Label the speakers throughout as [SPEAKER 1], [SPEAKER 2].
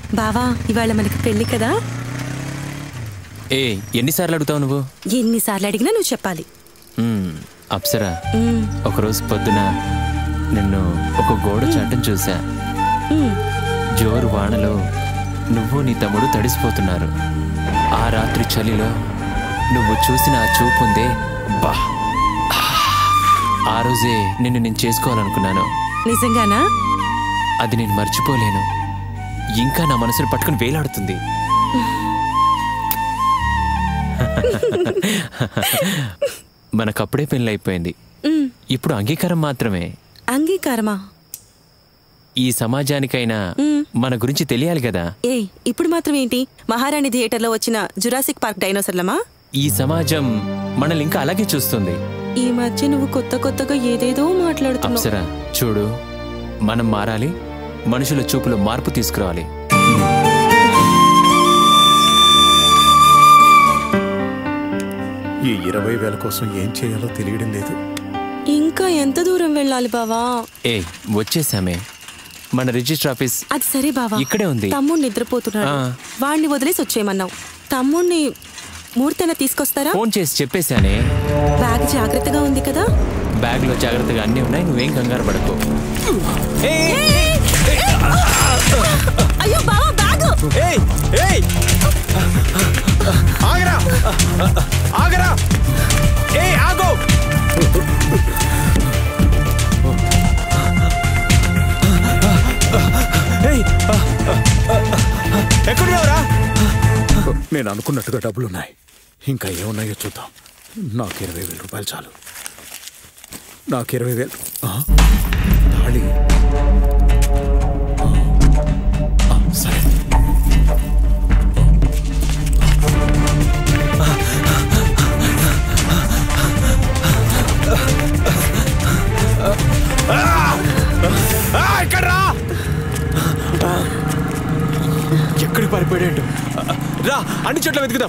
[SPEAKER 1] బావా ఇవాళ మనకి పెళ్లి కదా
[SPEAKER 2] ఏ ఎన్నిసార్లు అడుగుతావు నువ్వు
[SPEAKER 1] ఎన్నిసార్లు అడిగినా నువ్వు చెప్పాలి
[SPEAKER 2] మ్మ్, అప్సరా
[SPEAKER 1] మ్మ్,
[SPEAKER 2] ఒకరోజు పొద్దున నిన్ను ఒక గోడ చాటం చూసా
[SPEAKER 1] మ్మ్.
[SPEAKER 2] జోరు వానలో నువ్వు నీ తమ్ముడు తడిసిపోతున్నారు ఆ రాత్రి చలిలో నువ్వు చూసిన ఆ చూపుందే బా ఆ రోజే నిన్ను నేను చేసుకోవాలనుకున్నాను
[SPEAKER 1] నిజంగానా
[SPEAKER 2] అది నేను మర్చిపోలేను ఇంకా నా మనసును పట్టుకుని వేలాడుతుంది మనకప్పుడే పెళ్ళైపోయింది
[SPEAKER 1] మ్మ్.
[SPEAKER 2] ఇప్పుడు అంగీకారం మాత్రమే
[SPEAKER 1] అంగీకారమా
[SPEAKER 2] ఈ సమాజానికైనా
[SPEAKER 1] మ్మ్.
[SPEAKER 2] మన గురించి తెలియాలి కదా
[SPEAKER 1] ఏయ్ ఇప్పుడు మాత్రం ఏంటి మహారాణి థియేటర్లో వచ్చిన జురాసిక్ పార్క్ డైనోసర్లమా
[SPEAKER 2] ఈ సమాజం మనల్ని ఇంకా అలాగే చూస్తుంది
[SPEAKER 1] ఈ మధ్య నువ్వు కొత్త కొత్తగా ఏదేదో మాట్లాడుతున్నావు
[SPEAKER 2] అప్సరా చూడు మనం మారాలి మనుషుల చూపులో మార్పు తీసుకురావాలి
[SPEAKER 3] ఈ ఇరవై వేల కోసం ఏం చేయాలో తెలియడం లేదు
[SPEAKER 1] ఇంకా ఎంత దూరం వెళ్ళాలి బావా
[SPEAKER 2] ఏ వచ్చేసామే మన రిజిస్టర్ ఆఫీస్
[SPEAKER 1] అది సరే బావా
[SPEAKER 2] ఇక్కడే ఉంది.
[SPEAKER 1] తమ్ముడు నిద్రపోతున్నాడు
[SPEAKER 2] ఆ.
[SPEAKER 1] వాడిని వదిలేసి వచ్చేయమన్నావు తమ్ముడిని మూర్తెన తీసుకొస్తారా
[SPEAKER 2] ఫోన్ చేసి చెప్పేశానే
[SPEAKER 1] బ్యాగ్ జాగ్రత్తగా ఉంది కదా
[SPEAKER 2] బ్యాగ్ లో జాగ్రత్తగా అన్నీ ఉన్నాయి నువ్వేం కంగారు పడకు
[SPEAKER 1] అయ్యో బావా బ్యాగ్
[SPEAKER 3] ఏయ్ ఏయ్ ఆగరా ఆగరా ఏయ్ ఆగో ఏయ్ ఎక్కడున్నావురా నేను అనుకున్నట్టుగా డబ్బులున్నాయి ఇంకా ఏమున్నాయో చూద్దాం నాకు ఇరవై వేల రూపాయలు చాలు నాకు ఇరవై వేలు ఆ? తాళి ఆ. ఆ, సరే ఇక్కడ రా ఎక్కడికి పారిపోయాడు రా అన్ని చోట్ల వెతుకుదాం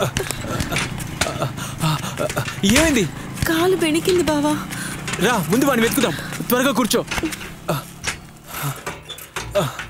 [SPEAKER 3] ఏమైంది
[SPEAKER 1] కాలు బెణికింది బావా
[SPEAKER 3] రా ముందు వాడిని వెతుకుదాం త్వరగా కూర్చో